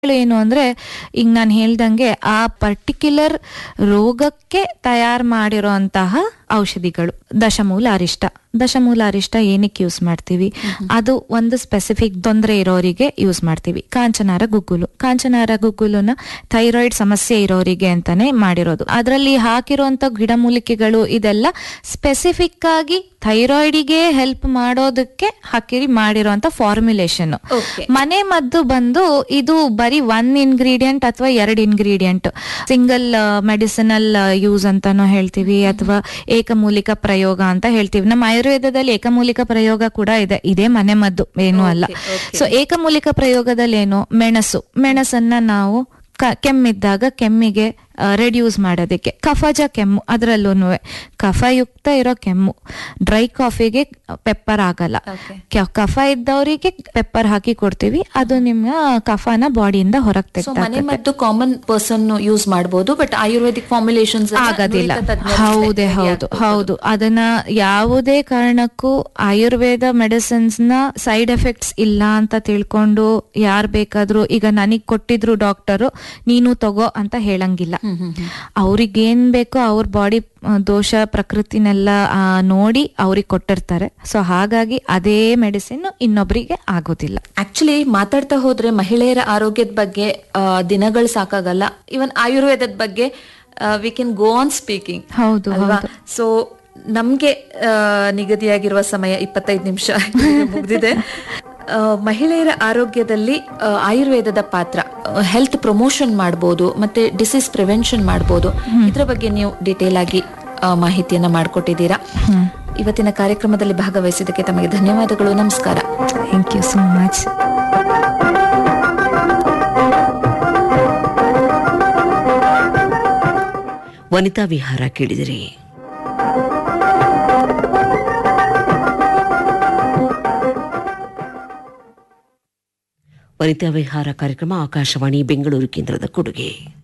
ಏನು ಅಂದ್ರೆ ಈಗ ನಾನು ಹೇಳ್ದಂಗೆ ಆ ಪರ್ಟಿಕ್ಯುಲರ್ ರೋಗಕ್ಕೆ ತಯಾರು ಮಾಡಿರೋಂತಹ ಔಷಧಿಗಳು ದಶಮೂಲ ಅರಿಷ್ಟ ದಶಮೂಲ ಅರಿಷ್ಟ ಏನಕ್ಕೆ ಯೂಸ್ ಮಾಡ್ತೀವಿ ಅದು ಒಂದು ಸ್ಪೆಸಿಫಿಕ್ ತೊಂದರೆ ಇರೋರಿಗೆ ಯೂಸ್ ಮಾಡ್ತೀವಿ ಕಾಂಚನಾರ ಗುಗ್ಗುಲು ಕಾಂಚನಾರ ಗುಗ್ಗುಲುನ ಥೈರಾಯ್ಡ್ ಸಮಸ್ಯೆ ಇರೋರಿಗೆ ಅಂತಾನೆ ಮಾಡಿರೋದು ಅದರಲ್ಲಿ ಹಾಕಿರುವಂತ ಗಿಡಮೂಲಿಕೆಗಳು ಇದೆಲ್ಲ ಸ್ಪೆಸಿಫಿಕ್ ಆಗಿ ಥೈರಾಯ್ಡಿಗೆ ಹೆಲ್ಪ್ ಮಾಡೋದಕ್ಕೆ ಹಾಕಿ ಮಾಡಿರೋಂತ ಫಾರ್ಮುಲೇಷನ್ Okay. ಮನೆ ಮದ್ದು ಬಂದು ಇದು ಬರೀ ಒನ್ ಇನ್ಗ್ರೀಡಿಯಂಟ್ ಅಥವಾ ಎರಡು ಇನ್ಗ್ರೀಡಿಯಂಟ್ ಸಿಂಗಲ್ ಮೆಡಿಸಿನಲ್ ಯೂಸ್ ಅಂತಾನು ಹೇಳ್ತೀವಿ ಅಥವಾ ಏಕಮೂಲಿಕ ಪ್ರಯೋಗ ಅಂತ ಹೇಳ್ತೀವಿ ನಮ್ಮ ಆಯುರ್ವೇದದಲ್ಲಿ ಏಕಮೂಲಿಕ ಪ್ರಯೋಗ ಕೂಡ ಇದೆ ಇದೇ ಮನೆ ಮದ್ದು ಏನೂ ಅಲ್ಲ Okay, okay. ಸೊ ಏಕಮೂಲಿಕ ಪ್ರಯೋಗದಲ್ಲಿ ಏನು ಮೆಣಸು ಮೆಣಸನ್ನ ನಾವು ಕ- ಕೆಮ್ಮಿದ್ದಾಗ ಕೆಮ್ಮಿಗೆ ರೆಡ್ಯೂಸ್ ಮಾಡೋದಕ್ಕೆ ಕಫಜ ಕೆಮ್ಮು ಅದರಲ್ಲೂ ಕಫಯುಕ್ತ ಇರೋ ಕೆಮ್ಮು ಡ್ರೈ ಕಾಫಿಗೆ ಪೆಪ್ಪರ್ ಆಗಲ್ಲ Okay. ಕ- ಕಫ ಇದ್ದವರಿಗೆ ಪೆಪ್ಪರ್ ಹಾಕಿ ಕೊಡ್ತೀವಿ ಅದು ನಿಮ್ಮ ಕಫನ ಬಾಡಿಯಿಂದ ಹೊರಗೆ ಸೊ ಮನೆ ತೆಗ್ದಾಕತ್ತೆ ಮದ್ದು ಕಾಮನ್ ಪರ್ಸನ್ ಯೂಸ್ ಮಾಡಬಹುದು ಬಟ್ ಆಯುರ್ವೇದಿಕ್ ಫಾರ್ಮುಲೇಷನ್ಸ್ ಆಗೋದಿಲ್ಲ ಹೌದೇ ಹೌದು ಹೌದು ಅದನ್ನ ಯಾವುದೇ ಕಾರಣಕ್ಕೂ ಆಯುರ್ವೇದ ಮೆಡಿಸಿನ್ಸ್ ನ ಸೈಡ್ ಎಫೆಕ್ಟ್ಸ್ ಇಲ್ಲ ಅಂತ ತಿಳ್ಕೊಂಡು ಯಾರ್ ಬೇಕಾದ್ರೂ ಈಗ ನನಗ್ ಕೊಟ್ಟಿದ್ರು ಡಾಕ್ಟರು ನೀನು ತಗೋ ಅಂತ ಹೇಳಂಗಿಲ್ಲ ಅವ್ರಿಗೇನ್ ಬೇಕೋ ಅವ್ರ ಬಾಡಿ ದೋಷ ಪ್ರಕೃತಿನೆಲ್ಲ ಆ, ನೋಡಿ ಅವ್ರಿಗೆ ಕೊಟ್ಟಿರ್ತಾರೆ ಸೊ ಹಾಗಾಗಿ ಅದೇ ಮೆಡಿಸಿನ್ ಇನ್ನೊಬ್ರಿಗೆ ಆಗೋದಿಲ್ಲ ಆಕ್ಚುಲಿ ಮಾತಾಡ್ತಾ ಹೋದ್ರೆ ಮಹಿಳೆಯರ ಆರೋಗ್ಯದ ಬಗ್ಗೆ ಆ, ದಿನಗಳು ಸಾಕಾಗಲ್ಲ ಇವನ್ ಆಯುರ್ವೇದದ ಬಗ್ಗೆ we can go on speaking ಹೌದು, ಅಲ್ವಾ ಸೊ ನಮ್ಗೆ ಆ, ನಿಗದಿಯಾಗಿರುವ ಸಮಯ ಇಪ್ಪತ್ತೈದು ನಿಮಿಷ ಮುಗಿದಿದೆ ಆ, ಮಹಿಳೆಯರ ಆರೋಗ್ಯದಲ್ಲಿ ಆ, ಆಯುರ್ವೇದದ ಪಾತ್ರ ಹೆಲ್ತ್ ಪ್ರಮೋಷನ್ ಮಾಡ್ಬೋದು ಮತ್ತೆ ಡಿಸೀಸ್ ಪ್ರಿವೆನ್ಷನ್ ಮಾಡ್ಬೋದು ಇದ್ರ ಬಗ್ಗೆ ನೀವು ಡೀಟೇಲ್ ಆಗಿ ಆ, ಮಾಹಿತಿಯನ್ನ ಮಾಡಿಕೊಟ್ಟಿದ್ದೀರಾ ಇವತ್ತಿನ ಕಾರ್ಯಕ್ರಮದಲ್ಲಿ ಭಾಗವಹಿಸಿದ್ದಕ್ಕೆ ತಮಗೆ ಧನ್ಯವಾದಗಳು ನಮಸ್ಕಾರ thank you so much Vanitha Vihara ಕೇಳಿದಿರಿ ವನಿತಾ ವಿಹಾರ ಕಾರ್ಯಕ್ರಮ ಆಕಾಶವಾಣಿ ಬೆಂಗಳೂರು ಕೇಂದ್ರದ ಕೊಡುಗೆ